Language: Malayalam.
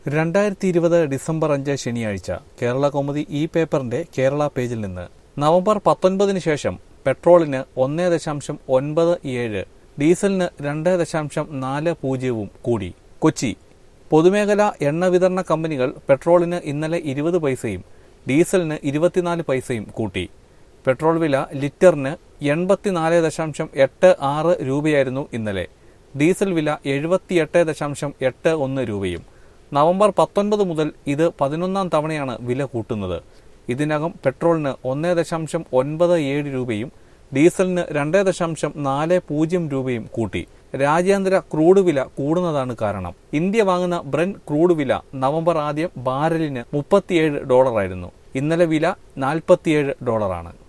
രണ്ടായിരത്തി ഇരുപത് ഡിസംബർ അഞ്ച് ശനിയാഴ്ച കേരള കൗമുദി ഇ പേപ്പറിന്റെ കേരള പേജിൽ നിന്ന് നവംബർ പത്തൊൻപതിന് ശേഷം പെട്രോളിന് ഒന്ന് ദശാംശം ഒൻപത് ഏഴ് ഡീസലിന് രണ്ട് ദശാംശം നാല് പൂജ്യവും കൂടി കൊച്ചി പൊതുമേഖലാ എണ്ണ വിതരണ കമ്പനികൾ പെട്രോളിന് ഇന്നലെ ഇരുപത് പൈസയും ഡീസലിന് ഇരുപത്തിനാല് പൈസയും കൂട്ടി പെട്രോൾ വില ലിറ്ററിന് എൺപത്തിനാല് ദശാംശം എട്ട് ആറ് രൂപയായിരുന്നു ഇന്നലെ ഡീസൽ വില എഴുപത്തിയെട്ട് ദശാംശം എട്ട് ഒന്ന് രൂപയും നവംബർ പത്തൊൻപത് മുതൽ ഇത് പതിനൊന്നാം തവണയാണ് വില കൂട്ടുന്നത് ഇതിനകം പെട്രോളിന് ഒന്ന് ദശാംശം ഒൻപത് ഏഴ് രൂപയും ഡീസലിന് രണ്ട് ദശാംശം നാല് പൂജ്യം രൂപയും കൂട്ടി രാജ്യാന്തര ക്രൂഡ് വില കൂടുന്നതാണ് കാരണം ഇന്ത്യ വാങ്ങുന്ന ബ്രൻ ക്രൂഡ് വില നവംബർ ആദ്യം ബാരലിന് മുപ്പത്തിയേഴ് ഡോളറായിരുന്നു ഇന്നലെ വില നാൽപ്പത്തിയേഴ് ഡോളറാണ്